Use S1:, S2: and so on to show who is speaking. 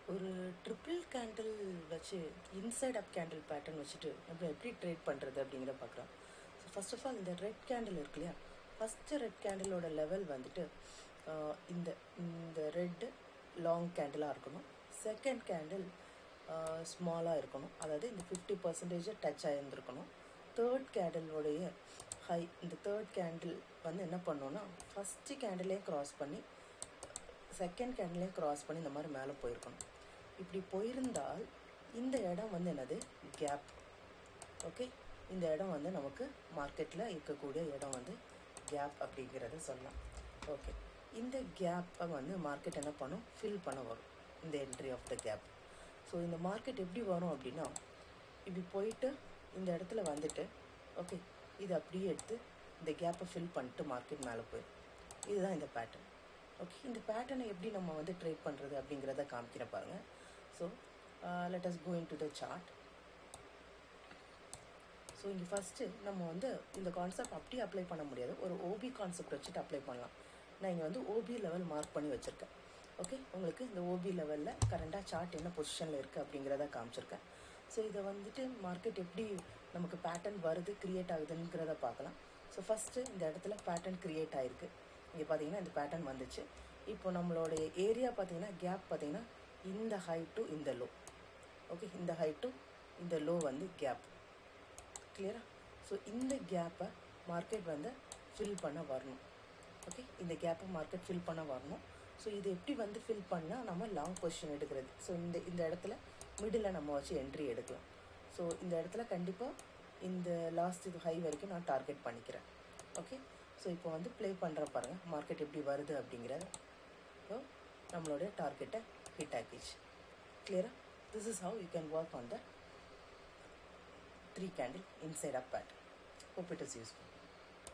S1: ஒரு triple candle வச்சு inside up candle pattern வச்சுட்டு நம்ம எப்படி ட்ரேட் பண்ணுறது அப்படிங்கிற பார்க்குறோம் ஸோ ஃபர்ஸ்ட் ஆஃப் ஆல் இந்த ரெட் கேண்டில் இருக்கு இல்லையா ஃபஸ்ட்டு ரெட் கேண்டிலோட லெவல் வந்துட்டு ஆஹ், இந்த இந்த ரெட்டு லாங் கேண்டிலாக இருக்கணும் செகண்ட் கேண்டில் ஸ்மாலாக இருக்கணும் அதாவது இந்த ஃபிஃப்டி பர்சன்டேஜ் டச் ஆகியிருந்துருக்கணும் தேர்ட் கேண்டிலோடைய ஹை இந்த தேர்ட் கேண்டில் வந்து என்ன பண்ணோன்னா ஃபஸ்ட்டு கேண்டிலே க்ராஸ் பண்ணி செகண்ட் கேண்டிலையும் க்ராஸ் பண்ணி இந்த மாதிரி மேலே போயிருக்கணும் இப்படி போயிருந்தால் இந்த இடம் வந்து என்னது கேப் ஓகே இந்த இடம் வந்து நமக்கு மார்க்கெட்டில் இருக்கக்கூடிய இடம் வந்து கேப் அப்படிங்கிறத சொல்லலாம் ஓகே இந்த கேப்பை வந்து மார்க்கெட் என்ன பண்ணும் ஃபில் பண்ண வரும் இந்த entry of the gap so இந்த மார்க்கெட் எப்படி வரும் அப்படின்னா இப்படி போயிட்டு இந்த இடத்துல வந்துட்டு ஓகே இது அப்படியே எடுத்து இந்த கேப்பை ஃபில் பண்ணிட்டு மார்க்கெட் மேலே போயிடும் இதுதான் இந்த பேட்டர்ன் ஓகே இந்த பேட்டர்னை எப்படி நம்ம வந்து ட்ரேட் பண்ணுறது அப்படிங்கிறத காமிக்கிறேன் பாருங்கள் so let us go into the chart so இங்கே ஃபஸ்ட்டு நம்ம வந்து இந்த கான்செப்ட் அப்படியே அப்ளை பண்ண முடியாது ஒரு ஓபி கான்செப்ட் வச்சுட்டு அப்ளை பண்ணலாம் நான் இங்கே வந்து ஓபி லெவல் மார்க் பண்ணி வச்சுருக்கேன் ஓகே உங்களுக்கு இந்த ஓபி லெவலில் கரண்டாக சார்ட் என்ன பொசிஷனில் இருக்குது அப்படிங்கிறத காமிச்சிருக்கேன் ஸோ இதை வந்துட்டு மார்க்கெட் எப்படி நமக்கு பேட்டர்ன் வருது க்ரியேட் ஆகுதுங்கிறத பார்க்கலாம் ஸோ ஃபஸ்ட்டு இந்த இடத்துல பேட்டர்ன் க்ரியேட் ஆகிருக்கு இங்கே பார்த்தீங்கன்னா இந்த பேட்டர்ன் வந்துச்சு இப்போ நம்மளுடைய ஏரியா பார்த்தீங்கன்னா கேப் பார்த்தீங்கன்னா இந்த ஹை டு இந்த லோ ஓகே இந்த ஹை டு இந்த லோ வந்து கேப் கிளியரா ஸோ இந்த கேப்பை மார்க்கெட் வந்து ஃபில் பண்ண வரணும் ஓகே இந்த கேப்பை மார்க்கெட் ஃபில் பண்ண வரணும் ஸோ இது எப்படி வந்து ஃபில் பண்ணால் நம்ம லாங் பொசிஷன் எடுக்கிறது ஸோ இந்த இந்த இடத்துல மிடில் நம்ம வச்சு என்ட்ரி எடுக்கலாம் ஸோ இந்த இடத்துல கண்டிப்பாக இந்த லாஸ்ட் இது ஹை வரைக்கும் நான் டார்கெட் பண்ணிக்கிறேன் ஓகே ஸோ இப்போ வந்து ப்ளே பண்ணுற பாருங்கள் மார்க்கெட் எப்படி வருது அப்படிங்கிறத ஸோ நம்மளுடைய டார்கெட்டை ஹிட் ஆக்கிச்சு கிளியரா this is how you can work on the three candle inside a pattern. Hope it is useful.